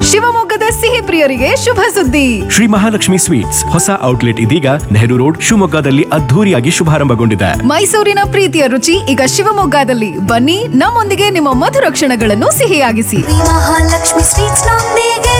ಶಿವಮೊಗ್ಗದ ಸಿಹಿ ಪ್ರಿಯರಿಗೆ ಶುಭ ಸುದ್ದಿ ಶ್ರೀ ಮಹಾಲಕ್ಷ್ಮಿ ಸ್ವೀಟ್ಸ್ ಹೊಸ ಔಟ್ಲೆಟ್ ಇದೀಗ ನೆಹರು ರೋಡ್ ಶಿವಮೊಗ್ಗದಲ್ಲಿ ಅದ್ಧೂರಿಯಾಗಿ ಶುಭಾರಂಭಗೊಂಡಿದೆ ಮೈಸೂರಿನ ಪ್ರೀತಿಯ ರುಚಿ ಈಗ ಶಿವಮೊಗ್ಗದಲ್ಲಿ ಬನ್ನಿ ನಮ್ಮೊಂದಿಗೆ ನಿಮ್ಮ ಮಧುರ ಕ್ಷಣಗಳನ್ನು ಸಿಹಿಯಾಗಿಸಿ ಶ್ರೀ ಮಹಾಲಕ್ಷ್ಮಿ ಸ್ವೀಟ್ಸ್ ನೊಂದಿಗೆ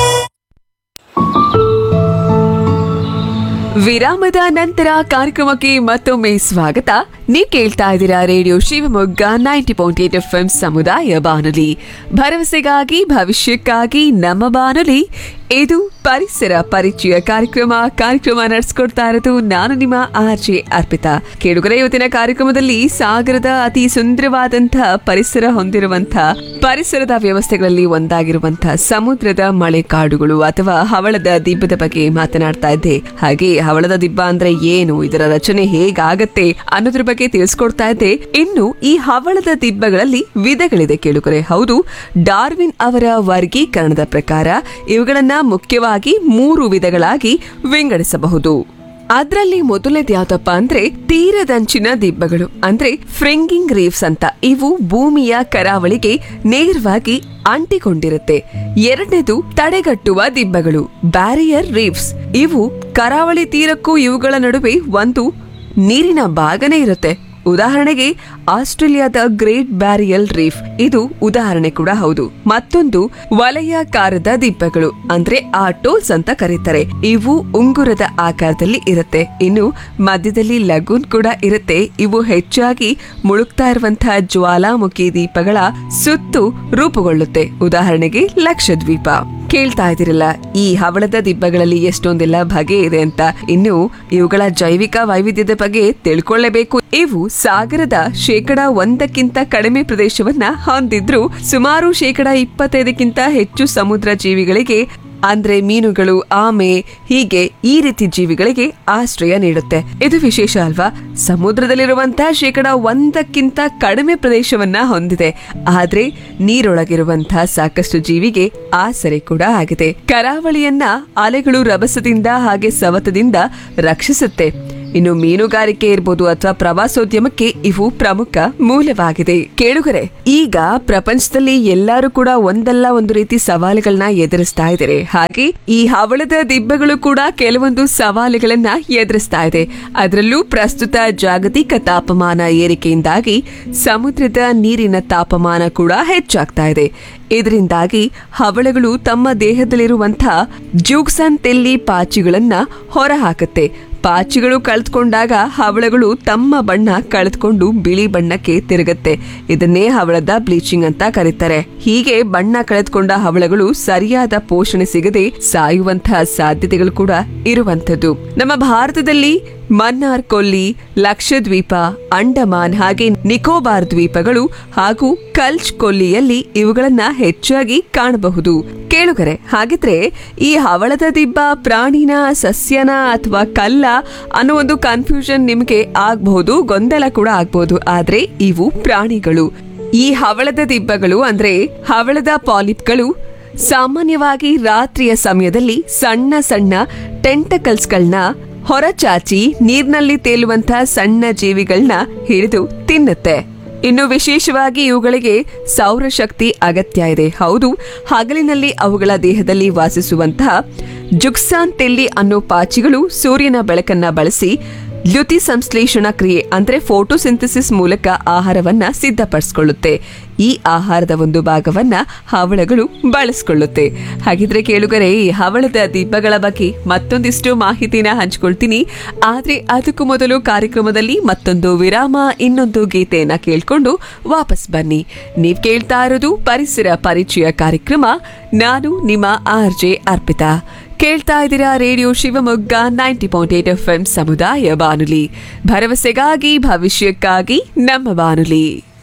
ವಿರಾಮದ ನಂತರ ಕಾರ್ಯಕ್ರಮಕ್ಕೆ ಮತ್ತೊಮ್ಮೆ ಸ್ವಾಗತ ನೀವು ಕೇಳ್ತಾ ಇದ್ದೀರಾ radio Shivamogga ninety point eight F M ಸಮುದಾಯ ಬಾನುಲಿ ಭರವಸೆಗಾಗಿ ಭವಿಷ್ಯಕ್ಕಾಗಿ ನಮ್ಮ ಬಾನುಲಿ ಇದು ಪರಿಸರ ಪರಿಚಯ ಕಾರ್ಯಕ್ರಮ ಕಾರ್ಯಕ್ರಮ ನಡೆಸ್ಕೊಡ್ತಾ ಇರೋದು ನಾನು ನಿಮ್ಮ ಆರ್ ಜೆ ಅರ್ಪಿತಾ ಕೇಳುಗರೆ ಇವತ್ತಿನ ಕಾರ್ಯಕ್ರಮದಲ್ಲಿ ಸಾಗರದ ಅತಿ ಸುಂದರವಾದಂತಹ ಪರಿಸರ ಹೊಂದಿರುವಂತಹ ಪರಿಸರದ ವ್ಯವಸ್ಥೆಗಳಲ್ಲಿ ಒಂದಾಗಿರುವಂತಹ ಸಮುದ್ರದ ಮಳೆಕಾಡುಗಳು ಅಥವಾ ಹವಳದ ದಿಬ್ಬದ ಬಗ್ಗೆ ಮಾತನಾಡ್ತಾ ಇದ್ದೆ ಹಾಗೆ ಹವಳದ ದಿಬ್ಬ ಅಂದ್ರೆ ಏನು ಇದರ ರಚನೆ ಹೇಗಾಗತ್ತೆ ಅನ್ನೋದ್ರ ಬಗ್ಗೆ ತಿಳಿಸ್ಕೊಡ್ತಾ ಇದ್ದೆ ಇನ್ನು ಈ ಹವಳದ ದಿಬ್ಬಗಳಲ್ಲಿ ವಿಧಗಳಿದೆ ಕೇಳುಗರೆ ಹೌದು ಡಾರ್ವಿನ್ ಅವರ ವರ್ಗೀಕರಣದ ಪ್ರಕಾರ ಇವುಗಳನ್ನ ಮುಖ್ಯವಾಗಿ ಮೂರು ವಿಧಗಳಾಗಿ ವಿಂಗಡಿಸಬಹುದು ಅದ್ರಲ್ಲಿ ಮೊದಲನೇದು ಯಾವ್ದಪ್ಪ ಅಂದ್ರೆ ತೀರದಂಚಿನ ದಿಬ್ಬಗಳು ಅಂದ್ರೆ ಫ್ರಿಂಗಿಂಗ್ ರೀಫ್ಸ್ ಅಂತ ಇವು ಭೂಮಿಯ ಕರಾವಳಿಗೆ ನೇರವಾಗಿ ಅಂಟಿಕೊಂಡಿರುತ್ತೆ ಎರಡನೇದು ತಡೆಗಟ್ಟುವ ದಿಬ್ಬಗಳು ಬ್ಯಾರಿಯರ್ ರೀಫ್ಸ್ ಇವು ಕರಾವಳಿ ತೀರಕ್ಕೂ ಇವುಗಳ ನಡುವೆ ಒಂದು ನೀರಿನ ಭಾಗನೇ ಇರುತ್ತೆ ಉದಾಹರಣೆಗೆ ಆಸ್ಟ್ರೇಲಿಯಾದ ಗ್ರೇಟ್ ಬ್ಯಾರಿಯಲ್ ರೀಫ್ ಇದು ಉದಾಹರಣೆ ಕೂಡ ಹೌದು ಮತ್ತೊಂದು ವಲಯಾಕಾರದ ದಿಬ್ಬಗಳು ಅಂದ್ರೆ ಆಟೋಲ್ಸ್ ಅಂತ ಕರೀತಾರೆ ಇವು ಉಂಗುರದ ಆಕಾರದಲ್ಲಿ ಇರುತ್ತೆ ಇನ್ನು ಮಧ್ಯದಲ್ಲಿ ಲಗೂನ್ ಕೂಡ ಇರುತ್ತೆ ಇವು ಹೆಚ್ಚಾಗಿ ಮುಳುಗ್ತಾ ಇರುವಂತಹ ಜ್ವಾಲಾಮುಖಿ ದೀಪಗಳ ಸುತ್ತು ರೂಪುಗೊಳ್ಳುತ್ತೆ ಉದಾಹರಣೆಗೆ ಲಕ್ಷದ್ವೀಪ ಕೇಳ್ತಾ ಇದಿರಲ್ಲ ಈ ಹವಳದ ದಿಬ್ಬಗಳಲ್ಲಿ ಎಷ್ಟೊಂದೆಲ್ಲ ಬಗೆ ಇದೆ ಅಂತ ಇನ್ನು ಇವುಗಳ ಜೈವಿಕ ವೈವಿಧ್ಯದ ಬಗ್ಗೆ ತಿಳ್ಕೊಳ್ಳೇಬೇಕು ಇವು ಸಾಗರದ ಶೇಕಡ ಒಂದಕ್ಕಿಂತ ಕಡಿಮೆ ಪ್ರದೇಶವನ್ನ ಹೊಂದಿದ್ರು ಸುಮಾರು ಶೇಕಡ ಇಪ್ಪತ್ತೈದಕ್ಕಿಂತ ಹೆಚ್ಚು ಸಮುದ್ರ ಜೀವಿಗಳಿಗೆ ಅಂದ್ರೆ ಮೀನುಗಳು ಆಮೆ ಹೀಗೆ ಈ ರೀತಿ ಜೀವಿಗಳಿಗೆ ಆಶ್ರಯ ನೀಡುತ್ತೆ ಇದು ವಿಶೇಷ ಅಲ್ವಾ ಸಮುದ್ರದಲ್ಲಿರುವಂತಹ ಶೇಕಡ ಒಂದಕ್ಕಿಂತ ಕಡಿಮೆ ಪ್ರದೇಶವನ್ನ ಹೊಂದಿದೆ ಆದ್ರೆ ನೀರೊಳಗಿರುವಂತಹ ಸಾಕಷ್ಟು ಜೀವಿಗೆ ಆಸರೆ ಕೂಡ ಆಗಿದೆ ಕರಾವಳಿಯನ್ನ ಅಲೆಗಳು ರಭಸದಿಂದ ಹಾಗೆ ಸವತದಿಂದ ರಕ್ಷಿಸುತ್ತೆ ಇನ್ನು ಮೀನುಗಾರಿಕೆ ಇರ್ಬೋದು ಅಥವಾ ಪ್ರವಾಸೋದ್ಯಮಕ್ಕೆ ಇವು ಪ್ರಮುಖ ಮೂಲವಾಗಿದೆ ಕೇಳುಗರೆ ಈಗ ಪ್ರಪಂಚದಲ್ಲಿ ಎಲ್ಲರೂ ಕೂಡ ಒಂದಲ್ಲ ಒಂದು ರೀತಿ ಸವಾಲುಗಳನ್ನ ಎದುರಿಸ್ತಾ ಇದ್ದಾರೆ ಹಾಗೆ ಈ ಹವಳದ ದಿಬ್ಬಗಳು ಕೂಡ ಕೆಲವೊಂದು ಸವಾಲುಗಳನ್ನ ಎದುರಿಸ್ತಾ ಇದೆ ಅದರಲ್ಲೂ ಪ್ರಸ್ತುತ ಜಾಗತಿಕ ತಾಪಮಾನ ಏರಿಕೆಯಿಂದಾಗಿ ಸಮುದ್ರದ ನೀರಿನ ತಾಪಮಾನ ಕೂಡ ಹೆಚ್ಚಾಗ್ತಾ ಇದೆ ಇದರಿಂದಾಗಿ ಹವಳಗಳು ತಮ್ಮ ದೇಹದಲ್ಲಿರುವಂತಹ ಜೂಕ್ಸನ್ ತೆಲ್ಲಿ ಪಾಚಿಗಳನ್ನ ಹೊರಹಾಕುತ್ತೆ ಪಾಚಿಗಳು ಕಳೆದುಕೊಂಡಾಗ ಹವಳಗಳು ತಮ್ಮ ಬಣ್ಣ ಕಳೆದುಕೊಂಡು ಬಿಳಿ ಬಣ್ಣಕ್ಕೆ ತಿರುಗುತ್ತೆ ಇದನ್ನೇ ಹವಳದ ಬ್ಲೀಚಿಂಗ್ ಅಂತ ಕರೀತಾರೆ ಹೀಗೆ ಬಣ್ಣ ಕಳೆದುಕೊಂಡ ಹವಳಗಳು ಸರಿಯಾದ ಪೋಷಣೆ ಸಿಗದೆ ಸಾಯುವಂತಹ ಸಾಧ್ಯತೆಗಳು ಕೂಡ ಇರುವಂತದ್ದು ನಮ್ಮ ಭಾರತದಲ್ಲಿ ಮನ್ನಾರ್ ಕೊಲ್ಲಿ ಲಕ್ಷದ್ವೀಪ ಅಂಡಮಾನ್ ಹಾಗೆ ನಿಕೋಬಾರ್ ದ್ವೀಪಗಳು ಹಾಗೂ ಕಲ್ಚ್ ಕೊಲ್ಲಿಯಲ್ಲಿ ಇವುಗಳನ್ನ ಹೆಚ್ಚಾಗಿ ಕಾಣಬಹುದು ಕೇಳುಗರೆ ಹಾಗಿದ್ರೆ ಈ ಹವಳದ ದಿಬ್ಬ ಪ್ರಾಣಿನ ಸಸ್ಯನ ಅಥವಾ ಕಲ್ಲ ಅನ್ನೋ ಒಂದು ಕನ್ಫ್ಯೂಷನ್ ನಿಮಗೆ ಆಗಬಹುದು ಗೊಂದಲ ಕೂಡ ಆಗ್ಬಹುದು ಆದ್ರೆ ಇವು ಪ್ರಾಣಿಗಳು ಈ ಹವಳದ ದಿಬ್ಬಗಳು ಅಂದ್ರೆ ಹವಳದ ಪಾಲಿಪ್ಗಳು ಸಾಮಾನ್ಯವಾಗಿ ರಾತ್ರಿಯ ಸಮಯದಲ್ಲಿ ಸಣ್ಣ ಸಣ್ಣ ಟೆಂಟಕಲ್ಸ್ಗಳನ್ನ ಹೊರಚಾಚಿ ನೀರಿನಲ್ಲಿ ತೇಲುವಂತಹ ಸಣ್ಣ ಜೀವಿಗಳನ್ನ ಹಿಡಿದು ತಿನ್ನುತ್ತೆ ಇನ್ನು ವಿಶೇಷವಾಗಿ ಇವುಗಳಿಗೆ ಸೌರಶಕ್ತಿ ಅಗತ್ಯ ಇದೆ ಹೌದು ಹಗಲಿನಲ್ಲಿ ಅವುಗಳ ದೇಹದಲ್ಲಿ ವಾಸಿಸುವಂತಹ ಜುಕ್ಸಾನ್ ತೆಲ್ಲಿ ಅನ್ನೋ ಪಾಚಿಗಳು ಸೂರ್ಯನ ಬೆಳಕನ್ನ ಬಳಸಿ ಲ್ಯುತಿ ಸಂಶ್ಲೇಷಣಾ ಕ್ರಿಯೆ ಅಂದ್ರೆ ಫೋಟೋಸಿಂಥಸಿಸ್ ಮೂಲಕ ಆಹಾರವನ್ನ ಸಿದ್ಧಪಡಿಸಿಕೊಳ್ಳುತ್ತೆ ಈ ಆಹಾರದ ಒಂದು ಭಾಗವನ್ನ ಹವಳಗಳು ಬಳಸ್ಕೊಳ್ಳುತ್ತೆ ಹಾಗಿದ್ರೆ ಕೇಳುಗರೆ ಈ ಹವಳದ ದಿಬ್ಬಗಳ ಬಗ್ಗೆ ಮತ್ತೊಂದಿಷ್ಟು ಮಾಹಿತಿನ ಹಂಚ್ಕೊಳ್ತೀನಿ ಆದ್ರೆ ಅದಕ್ಕೂ ಮೊದಲು ಕಾರ್ಯಕ್ರಮದಲ್ಲಿ ಮತ್ತೊಂದು ವಿರಾಮ ಇನ್ನೊಂದು ಗೀತೆಯನ್ನ ಕೇಳ್ಕೊಂಡು ವಾಪಸ್ ಬನ್ನಿ ನೀವ್ ಕೇಳ್ತಾ ಇರೋದು ಪರಿಸರ ಪರಿಚಯ ಕಾರ್ಯಕ್ರಮ ನಾನು ನಿಮ್ಮ ಆರ್ ಜೆ ಅರ್ಪಿತಾ ಕೇಳ್ತಾ ಇದ್ದೀರಾ radio Shivamogga ninety point eight F M ಸಮುದಾಯ ಬಾನುಲಿ ಭರವಸೆಗಾಗಿ ಭವಿಷ್ಯಕ್ಕಾಗಿ ನಮ್ಮ ಬಾನುಲಿ